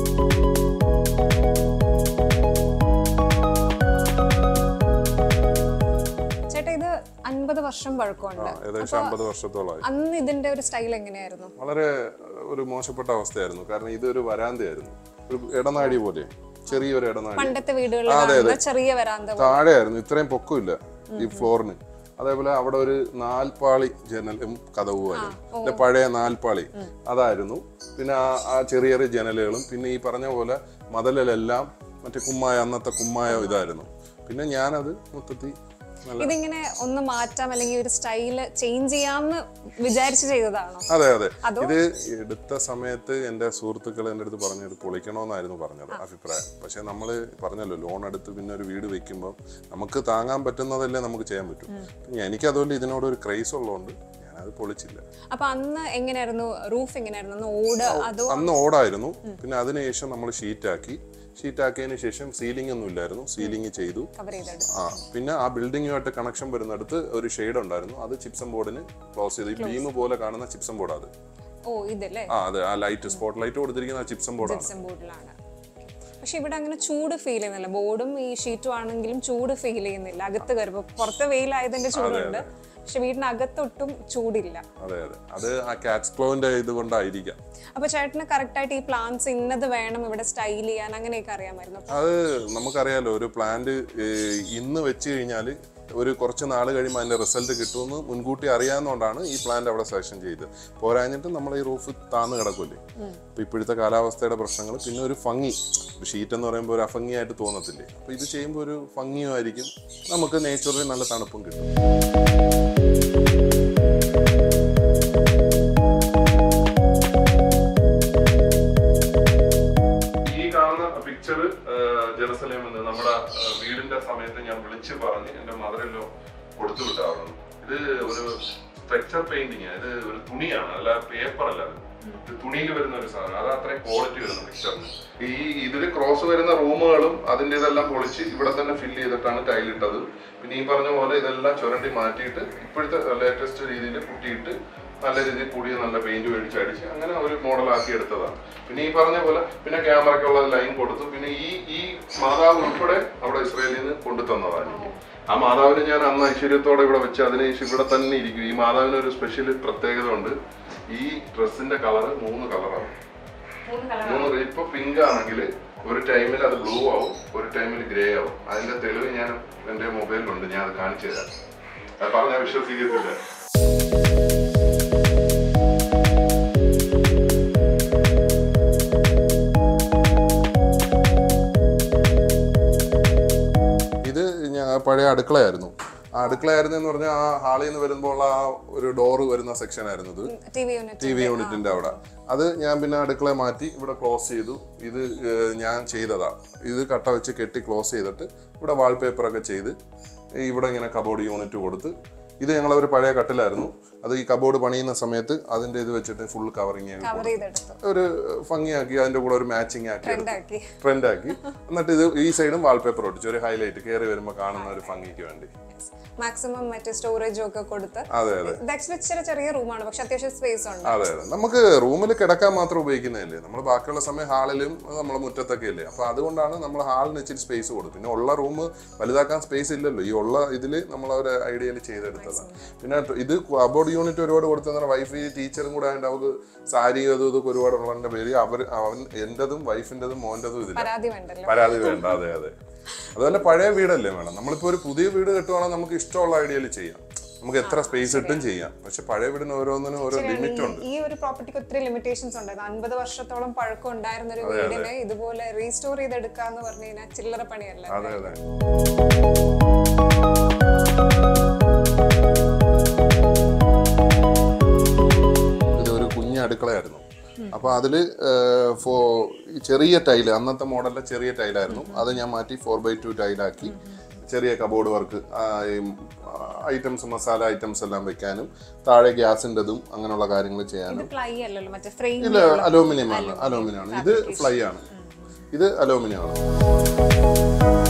ചേട്ടാ ഇത് അൻപത് വർഷം പഴക്കമുണ്ട് ഏകദേശം അമ്പത് വർഷത്തോളമായി അന്ന് ഇതിന്റെ ഒരു സ്റ്റൈൽ എങ്ങനെയായിരുന്നു വളരെ ഒരു മോശപ്പെട്ട അവസ്ഥയായിരുന്നു കാരണം ഇതൊരു വരാന്തയായിരുന്നു ഒരു ഇടനാഴി പോലെ ചെറിയൊരു ഇടനാഴി പണ്ടത്തെ വീടുകളിൽ കാണുന്ന ചെറിയ വരാന്ത പോലെ. താഴെയായിരുന്നു ഇത്രയും പൊക്കമില്ല ഈ ഫ്ലോറിന് അതേപോലെ അവിടെ ഒരു നാൽപ്പാളി ജനലും കഥവുമായിരുന്നു പിന്നെ പഴയ നാൽപ്പാളി അതായിരുന്നു പിന്നെ ആ ആ ചെറിയ ചെറിയ ജനലുകളും പിന്നെ ഈ പറഞ്ഞ പോലെ മതലിലെല്ലാം മറ്റേ കുമ്മായ അന്നത്തെ കുമ്മായ ഇതായിരുന്നു പിന്നെ ഞാനത് മൊത്തത്തിൽ നല്ല ഇതിങ്ങനെ ഒന്ന് മാറ്റാം അല്ലെങ്കിൽ ഒരു സ്റ്റൈല് ചേഞ്ച് ചെയ്യാന്ന് വിചാരിച്ച് ചെയ്തതാണോ അതെ അതെ അതോ? ഇത് എടുത്ത സമയത്ത് എൻ്റെ സുഹൃത്തുക്കൾ എൻ്റെ അടുത്ത് പറഞ്ഞു ഇത് പൊളിക്കണമെന്നായിരുന്നു പറഞ്ഞത് അഭിപ്രായം പക്ഷെ നമ്മൾ പറഞ്ഞല്ലോ ലോൺ എടുത്ത് പിന്നെ ഒരു വീട് വെക്കുമ്പോൾ നമുക്ക് താങ്ങാൻ പറ്റുന്നതല്ലേ നമുക്ക് ചെയ്യാൻ പറ്റും പിന്നെ എനിക്ക് അതുപോലെ ഇതിനോട് ഒരു ക്രൈസ് ഉള്ളതുകൊണ്ട് ഞാനത് പൊളിച്ചില്ല അപ്പൊ അന്ന് എങ്ങനെയായിരുന്നു റൂഫ് എങ്ങനെയായിരുന്നു അന്ന് ഓട് അതോ അന്ന് ഓടായിരുന്നു പിന്നെ അതിനുശേഷം നമ്മൾ ഷീറ്റാക്കി ഷീറ്റാക്കിയതിന് ശേഷം സീലിംഗ് ഒന്നും ഇല്ലായിരുന്നു സീലിംഗ് ചെയ്തു കവർ ചെയ്തെടുത്തു ആ പിന്നെ ആ ബിൽഡിങ്ങുമായിട്ട് കണക്ഷൻ വരുന്നിടത്ത് ഒരു ഷെയ്ഡ് ഉണ്ടായിരുന്നു അത് ചിപ്സം ബോർഡിന് ക്ലോസ് ചെയ്ത് ഈ ബീം പോലെ കാണുന്ന ചിപ്സം ബോർഡ് അത് ഓ ഇതല്ലേ ആ അതെ ആ ലൈറ്റ് സ്പോട്ട് ലൈറ്റ് കൊടുത്തിരിക്കുന്ന ആ ചിപ്സം ബോർഡാണ് ജിപ്സം ബോർഡിലാണ് പക്ഷെ ഇവിടെ അങ്ങനെ ചൂട് ഫീൽ ചെയ്യുന്നില്ല ബോർഡും ഈ ഷീറ്റും ആണെങ്കിലും ചൂട് ഫീൽ ചെയ്യുന്നില്ല അകത്ത് കയറുമ്പോൾ പുറത്ത് വെയിലായതിന്റെ ചൂടുണ്ട് പക്ഷെ വീടിനകത്തൊട്ടും ചൂടില്ല അതെ അതെ അത് ആ കാറ്റ്സ് ക്ലോവിന്റെ ഇത് കൊണ്ടായിരിക്കാം അപ്പൊ ചേട്ടന് കറക്റ്റ് ആയിട്ട് ഈ പ്ലാന്റ്സ് ഇന്നത് വേണം ഇവിടെ സ്റ്റൈൽ ചെയ്യാൻ അങ്ങനെയൊക്കെ അറിയാമായിരുന്നു അത് നമുക്കറിയാലോ ഒരു പ്ലാന്റ് ഇന്ന് വെച്ച് കഴിഞ്ഞാൽ ഒരു കുറച്ച് നാൾ കഴിയുമ്പോൾ അതിന്റെ റിസൾട്ട് കിട്ടുമെന്ന് മുൻകൂട്ടി അറിയാവുന്നതുകൊണ്ടാണ് ഈ പ്ലാന്റ് അവിടെ സെലക്ഷൻ ചെയ്തത് പോരാഞ്ഞിട്ട് നമ്മൾ ഈ റൂഫ് താന്ന് കിടക്കൂലേ അപ്പൊ ഇപ്പോഴത്തെ കാലാവസ്ഥയുടെ പ്രശ്നങ്ങൾ പിന്നെ ഒരു ഭംഗി ഷീറ്റ് എന്ന് പറയുമ്പോൾ ഒരു അഭംഗിയായിട്ട് തോന്നത്തില്ലേ അപ്പൊ ഇത് ചെയ്യുമ്പോൾ ഒരു ഭംഗിയുമായിരിക്കും നമുക്ക് നേച്ചുറലി നല്ല തണുപ്പും കിട്ടും ഈ കാണുന്ന പിക്ചർ ജെറുസലേമിൽ നിന്ന് നമ്മുടെ ആ, വീടിന്റെ സമയത്ത് ഞാൻ വിളിച്ചു പറഞ്ഞ് എന്റെ മദറിലോ കൊടുത്തു വിട്ടാറുണ്ട് ഇത് ഒരു സ്ട്രക്ചർ പെയിന്റിങ് ഇത് ഒരു തുണിയാണ് അല്ല പേപ്പർ അല്ല അത്. ഇത് തുണിയിൽ വരുന്ന ഒരു സാധനം അത് അത്രയും ക്വാളിറ്റി വരുന്ന പിക്ചറിന് ഈ ഇതിൽ ക്രോസ് വരുന്ന റൂമുകളും അതിന്റെ ഇതെല്ലാം പൊളിച്ച് ഇവിടെ തന്നെ ഫില്ല് ചെയ്തിട്ടാണ് ടൈലിട്ടത് പിന്നെ ഈ പറഞ്ഞ പോലെ ഇതെല്ലാം ചുരണ്ടി മാറ്റിയിട്ട് ഇപ്പോഴത്തെ ലേറ്റസ്റ്റ് രീതിയിൽ കുട്ടിയിട്ട് നല്ല രീതിയിൽ കൂടിയ നല്ല പെയിന്റ് മേടിച്ച് അടിച്ച് അങ്ങനെ ഒരു മോഡലാക്കി എടുത്തതാണ് പിന്നെ ഈ പറഞ്ഞ പോലെ പിന്നെ ക്യാമറയ്ക്കുള്ള ലൈൻ കൊടുത്തു പിന്നെ ഈ ഈ മാതാവ് ഉൾപ്പെടെ അവിടെ ഇസ്രയേലിൽ നിന്ന് കൊണ്ടു തന്നതാണ് എനിക്ക് ആ മാതാവിനെ ഞാൻ അന്ന് ഐശ്വര്യത്തോടെ ഇവിടെ വെച്ച് അതിന് ശേഷം ഇവിടെ തന്നെ ഇരിക്കും ഈ മാതാവിന് ഒരു സ്പെഷ്യൽ പ്രത്യേകത ഉണ്ട് ഈ ഡ്രസ്സിന്റെ കളർ മൂന്ന് കളറാണ് മൂന്ന് ഇപ്പൊ പിങ്ക് ആണെങ്കിൽ ഒരു ടൈമിൽ അത് ബ്ലൂ ആവും ഒരു ടൈമിൽ ഗ്രേ ആവും അതിന്റെ തെളിവ് ഞാൻ എന്റെ മൊബൈലിലുണ്ട് ഞാൻ അത് കാണിച്ചു തരാം അത് പറഞ്ഞാൽ വിശ്വസിക്കത്തില്ല ഇത് ഞാൻ പഴയ അടുക്കളയായിരുന്നു ആ അടുക്കളയായിരുന്നു എന്ന് പറഞ്ഞാൽ ആ ഹാളിൽ നിന്ന് വരുമ്പോൾ ആ ഒരു ഡോറ് വരുന്ന സെക്ഷൻ ആയിരുന്നു ഇത് T V unit T V യൂണിറ്റിന്റെ അവിടെ അത് ഞാൻ പിന്നെ അടുക്കള മാറ്റി ഇവിടെ ക്ലോസ് ചെയ്തു ഇത് ഏർ, ഞാൻ ചെയ്തതാ ഇത് കട്ട വെച്ച് കെട്ടി ക്ലോസ് ചെയ്തിട്ട് ഇവിടെ വാൾപേപ്പർ ഒക്കെ ചെയ്ത് ഇവിടെ ഇങ്ങനെ കബോർഡ് യൂണിറ്റ് കൊടുത്ത് ഇത് ഞങ്ങൾ ഒരു പഴയ കട്ടിലായിരുന്നു അത് ഈ കബോർഡ് പണിയുന്ന സമയത്ത് അതിന്റെ ഇത് വെച്ചിട്ട് ഫുൾ കവറിങ് ആക്കി കവർ ചെയ്തെടുത്തു ഒരു ഭംഗിയാക്കി അതിന്റെ കൂടെ ഒരു മാച്ചിങ് ആക്കി എടുത്തു. ഉണ്ടാക്കി ട്രെൻഡ് ആക്കി എന്നിട്ട് ഇത് ഈ സൈഡും വാൾപേപ്പർ ഒട്ടിച്ചു ഒരു ഹൈലൈറ്റ് കയറി വരുമ്പോൾ കാണുന്ന ഒരു ഭംഗിക്ക് വേണ്ടി മാക്സിമം മറ്റേ സ്റ്റോറേജും ഒക്കെ കൊടുത്ത് അതെ അതെ ഇത് ആക്ച്വലി ഇച്ചിരി ചെറിയ റൂമാണ് പക്ഷെ അത്യാവശ്യം സ്പേസ് ഉണ്ട് അതെ അതെ നമുക്ക് റൂമിൽ കിടക്കാൻ മാത്രം ഉപയോഗിക്കുന്നതല്ലേ നമ്മൾ ബാക്കിയുള്ള സമയം ഹാളിലും നമ്മളെ മുറ്റത്തൊക്കെ അല്ലേ അപ്പൊ അതുകൊണ്ടാണ് നമ്മൾ ഹാളിന് ഇച്ചിരി സ്പേസ് കൊടുക്കും പിന്നെ ഉള്ള റൂം വലുതാക്കാൻ സ്പേസ് ഇല്ലല്ലോ ഈ ഉള്ള ഇതിൽ നമ്മൾ ഒരു ഐഡിയയിൽ ചെയ്തെടുത്തതാണ് പിന്നെ ഇത് കബോർഡ് യൂണിറ്റ് ഒരുപാട് കൊടുത്തെന്ന് വൈഫ് ടീച്ചറും കൂടെ ആയതുകൊണ്ട് അവർക്ക് സാരി അതും ഇതൊക്കെ ഒരുപാട് ഉള്ളതിന്റെ പേര് അവർ അവൻ എന്റതും വൈഫിൻ്റെതും മോൻ്റെതും ഇതില്ല പരാതി വേണ്ടല്ലോ പരാതി വേണ്ട അതെ അതെ അതുപോലെ പഴയ വീടല്ലേ വേണം നമ്മളിപ്പോ ഒരു പുതിയ വീട് കെട്ടുവാണെങ്കിൽ നമുക്ക് ഇഷ്ടമുള്ള ഐഡിയയിൽ ചെയ്യാം നമുക്ക് എത്ര സ്പേസ് ഇട്ടും ചെയ്യാം പക്ഷെ പഴയ വീടിന് ഓരോന്നിനും ഓരോ ലിമിറ്റ് ഉണ്ട് ഈ ഒരു പ്രോപ്പർട്ടിക്ക് ഒത്തിരി ലിമിറ്റേഷൻസ് ഉണ്ട് അൻപത് വർഷത്തോളം പഴക്കം ഉണ്ടായിരുന്ന ഒരു വീടിനെ ഇതുപോലെ റീസ്റ്റോർ ചെയ്തെടുക്കാന്ന് പറഞ്ഞു കഴിഞ്ഞാൽ ചില്ലറ പണിയല്ല അതെ അതെ ഇത് ഒരു കുഞ്ഞ അടുക്കളയായിരുന്നു അപ്പോൾ അതിൽ ഫോ ഈ ചെറിയ ടൈല് അന്നത്തെ മോഡലിലെ ചെറിയ ടൈലായിരുന്നു അത് ഞാൻ മാറ്റി ഫോർ ബൈ ടു ടൈലാക്കി ചെറിയ cupboard work items masala items എല്ലാം വെക്കാനും താഴെ ഗ്യാസിൻ്റെതും അങ്ങനെയുള്ള കാര്യങ്ങൾ ചെയ്യാനും പ്ലൈ അല്ലല്ലോ മറ്റേ ഫ്രെയിം ഇത് അലൂമിനിയം ആണ് അലൂമിനിയം ആണ് ഇത് ഫ്ലൈ ആണ് ഇത് അലൂമിനിയം ആണ്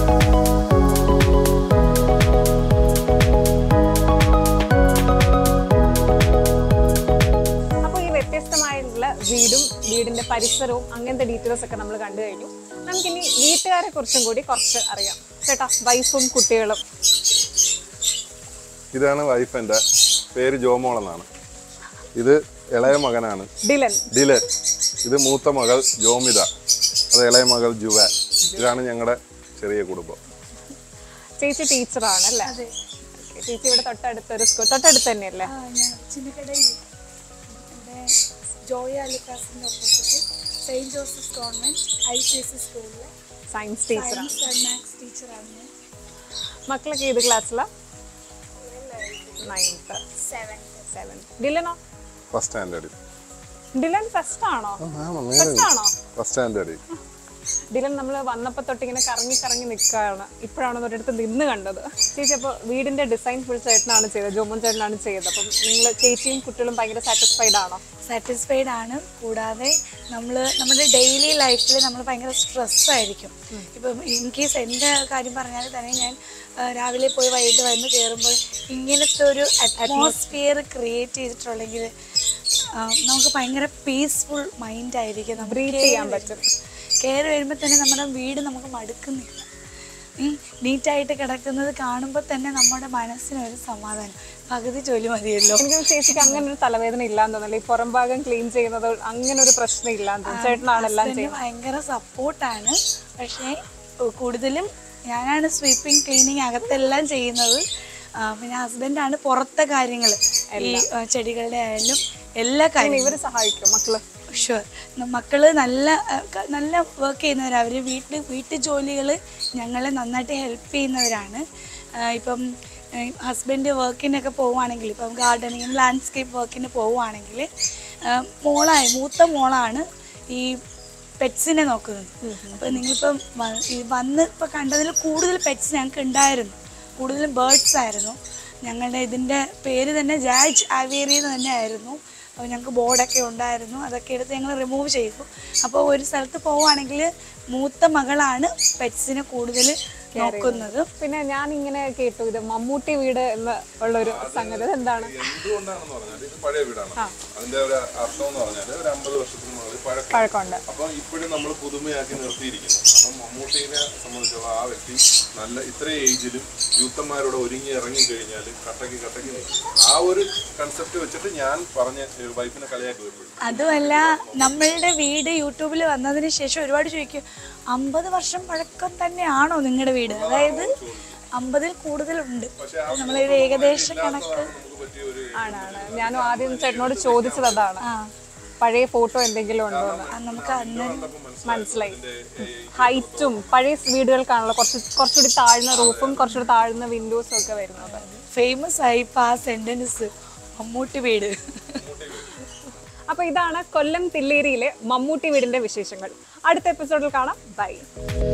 അപ്പോൾ ഈ വ്യത്യസ്തമായിട്ടുള്ള വീടും വീടിന്റെ പരിസരവും അങ്ങനത്തെ ഡീറ്റെയിൽസ് ഒക്കെ നമ്മൾ കണ്ടു കഴിഞ്ഞു നമുക്കിനി വീട്ടുകാരെ കുറിച്ചും കൂടി കുറച്ച് അറിയാം ചേട്ടാ വൈഫും കുട്ടികളും ഇതാണ് വൈഫ് എൻ്റെ പേര് ജോമോൾ എന്നാണ് ഇത് ഇളയ മകനാണ് ഡിലൻ ഡിലൻ ഇത് മൂത്ത മകൾ ജോമിത അത് ഇളയ മകൾ ജുവാൻ ഇതാണ് ഞങ്ങളുടെ ചെറിയ കുടുംബം ചേച്ചി ടീച്ചറാണ് അല്ലേ ചേച്ചി ഇവിടെ തൊട്ടടുത്തൊരു സ്കൂൾ തൊട്ടടുത്ത് തന്നെയല്ലേ ആ ഞാൻ ചിന്നക്കടയിൽ ഇവിടെ ജോയ അലിക്കാസിൻ്റെ opposite saint Joseph government I C S C സ്കൂളിലെ സയൻസ് ടീച്ചറാണ് സയൻസ് ആൻഡ് മാത്സ് ടീച്ചറാണ് ഞാൻ മക്കളൊക്കെ ഏത് ക്ലാസ്സിലാ നയൻത്ത് സെവൻത്ത് സെവൻത്ത് ഡിലനോ ഫസ്റ്റ് സ്റ്റാൻഡേർഡിൽ ഡിലൻ ഫസ്റ്റ് ആണോ ഫസ്റ്റ് ആണോ ഫസ്റ്റ് സ്റ്റാൻഡേർഡിൽ ഡിലൻ നമ്മൾ വന്നപ്പോൾ തൊട്ട് ഇങ്ങനെ കറങ്ങി കറങ്ങി നിൽക്കുകയാണ് ഇപ്പോഴാണ് ഒരിടത്ത് നിന്ന് കണ്ടത് ചേച്ചി അപ്പോൾ വീടിന്റെ ഡിസൈൻ ഫുൾ ചേട്ടനാണ് ചെയ്തത് ജോമോൻ ചേട്ടനാണ് ചെയ്തത് അപ്പം നിങ്ങൾ ചേച്ചിയും കുട്ടികളും ഭയങ്കര സാറ്റിസ്ഫൈഡ് ആണോ സാറ്റിസ്ഫൈഡ് ആണ് കൂടാതെ നമ്മൾ നമ്മുടെ ഡെയിലി ലൈഫിൽ നമ്മൾ ഭയങ്കര സ്ട്രെസ്സായിരിക്കും ഇപ്പം ഇൻ കേസ് എൻ്റെ കാര്യം പറഞ്ഞാൽ തന്നെ ഞാൻ ആ, രാവിലെ പോയി വൈകിട്ട് വന്ന് കയറുമ്പോൾ ഇങ്ങനത്തെ ഒരു അറ്റ്മോസ്ഫിയർ ക്രിയേറ്റ് ചെയ്തിട്ടുണ്ടെങ്കിൽ ആ, നമുക്ക് ഭയങ്കര പീസ്ഫുൾ മൈൻഡ് ആയിരിക്കും നമുക്ക് ബ്രീത്ത് ചെയ്യാൻ പറ്റും കയറി വരുമ്പോൾ തന്നെ നമ്മുടെ വീട് നമുക്ക് മടുക്കുന്നില്ല നീറ്റായിട്ട് കിടക്കുന്നത് കാണുമ്പോൾ തന്നെ നമ്മുടെ മനസ്സിനൊരു സമാധാനം പകുതി ജോലി മതിയല്ലോ എനിക്ക് തോന്നുന്നു ചേച്ചിക്ക് അങ്ങനെ ഒരു തലവേദന ഇല്ലാന്ന് തോന്നുന്നില്ല ഈ പുറം ഭാഗം ക്ലീൻ ചെയ്യുന്നത് അങ്ങനെ ഒരു പ്രശ്നം ഇല്ലാന്ന് തോന്നുന്നു ചേട്ടനാണ് എല്ലാം ഹസ്ബൻഡ് ചെയ്യുന്നത് ഭയങ്കര സപ്പോർട്ടാണ് പക്ഷേ ഉ- കൂടുതലും ഞാനാണ് സ്വീപ്പിംഗ് ക്ലീനിങ് അകത്തെല്ലാം ചെയ്യുന്നത് ആ, പിന്നെ ഹസ്ബൻഡാണ് പുറത്തെ കാര്യങ്ങൾ ഈ ആ, ചെടികളുടെ ആയാലും എല്ലാ കാര്യങ്ങളും ഇവര് സഹായിക്കും മക്കള് ഷുവർ മക്കള് നല്ല ആ, ക- നല്ല വർക്ക് ചെയ്യുന്നവരാണ് അവർ വീട്ടിൽ വീട്ടു ജോലികൾ ഞങ്ങളെ നന്നായിട്ട് ഹെൽപ്പ് ചെയ്യുന്നവരാണ് ആ, ഇപ്പം ഹസ്ബൻഡ് വർക്കിനൊക്കെ പോവുകയാണെങ്കിൽ ഇപ്പം ഗാർഡനിങ് ലാൻഡ്സ്കേപ്പ് വർക്കിന് പോവുകയാണെങ്കിൽ മോളായി മൂത്ത മോളാണ് ഈ പെറ്റ്സിനെ നോക്കുന്നത് അപ്പോൾ നിങ്ങളിപ്പം വ- ഈ വന്ന് ഇപ്പം കണ്ടതിൽ കൂടുതൽ പെറ്റ്സ് ഞങ്ങൾക്ക് ഉണ്ടായിരുന്നു കൂടുതലും ബേർഡ്സ് ആയിരുന്നു ഞങ്ങളുടെ ഇതിൻ്റെ പേര് തന്നെ ജാജ് ആവേറി എന്ന് തന്നെ ആയിരുന്നു അപ്പോൾ ഞങ്ങൾക്ക് ബോർഡൊക്കെ ഉണ്ടായിരുന്നു അതൊക്കെ എടുത്ത് ഞങ്ങൾ റിമൂവ് ചെയ്തു അപ്പോൾ ഒരു സ്ഥലത്ത് പോവുകയാണെങ്കിൽ മൂത്ത മകളാണ് പെറ്റ്സിനെ കൂടുതൽ നോക്കുന്നത് പിന്നെ ഞാൻ ഇങ്ങനെ കേട്ടു ഇത് മമ്മൂട്ടി വീട് എന്ന് ഉള്ളൊരു സംഗതി എന്താണ് എന്തുകൊണ്ടാണെന്ന് പറഞ്ഞാൽ ഇത് പഴയ വീടാണ് അതിന്റെ ഒരു അർത്ഥം എന്ന് പറഞ്ഞാൽ ഒരു അമ്പത് വർഷത്തിന് മുകളിൽ പഴക്കം പഴക്കമുണ്ട് അപ്പൊ ഇപ്പോഴും നമ്മൾ പുതുമയാക്കി നിർത്തിയിരിക്കുന്നു അപ്പം മമ്മൂട്ടിനെ സംബന്ധിച്ചുള്ള ആ വ്യക്തി നല്ല ഇത്ര ഏജിലും യൂത്തന്മാരോട് ഒരുങ്ങി ഇറങ്ങി കഴിഞ്ഞാൽ കട്ടക്ക് കട്ടക്ക് നിൽക്കും ആ ഒരു കൺസെപ്റ്റ് വെച്ചിട്ട് ഞാൻ പറഞ്ഞ വൈഫിനെ കളിയാക്കി വരുമ്പോഴും അതുമല്ല നമ്മളുടെ വീട് യൂട്യൂബിൽ വന്നതിന് ശേഷം ഒരുപാട് ചോദിക്കും അമ്പത് വർഷം പഴക്കം തന്നെയാണോ നിങ്ങളുടെ വീട് അതായത് അമ്പതിൽ കൂടുതലുണ്ട് നമ്മളൊരു ഏകദേശ കണക്ക് നമുക്ക് പറ്റിയ ഒരു ആണാണ് ഞാനും ആദ്യം ചേട്ടനോട് ചോദിച്ചത് അതാണ് ആ പഴയ ഫോട്ടോ എന്തെങ്കിലും ഉണ്ടോ എന്ന് ആ, നമുക്ക് അന്ന് മനസ്സിലായി ഹൈറ്റും പഴയ വീടുകൾക്കാണല്ലോ കുറച്ച് കുറച്ചുകൂടി താഴ്ന്ന റൂഫും കുറച്ചുകൂടി താഴ്ന്ന വിൻഡോസും ഒക്കെ വരുന്നത് ഫേമസ് ആയി ഇപ്പം ആ സെന്റൻസ് മമ്മൂട്ടി വീട് അപ്പൊ ഇതാണ് കൊല്ലം തില്ലേരിയിലെ മമ്മൂട്ടി വീടിന്റെ വിശേഷങ്ങൾ അടുത്ത എപ്പിസോഡിൽ കാണാം ബൈ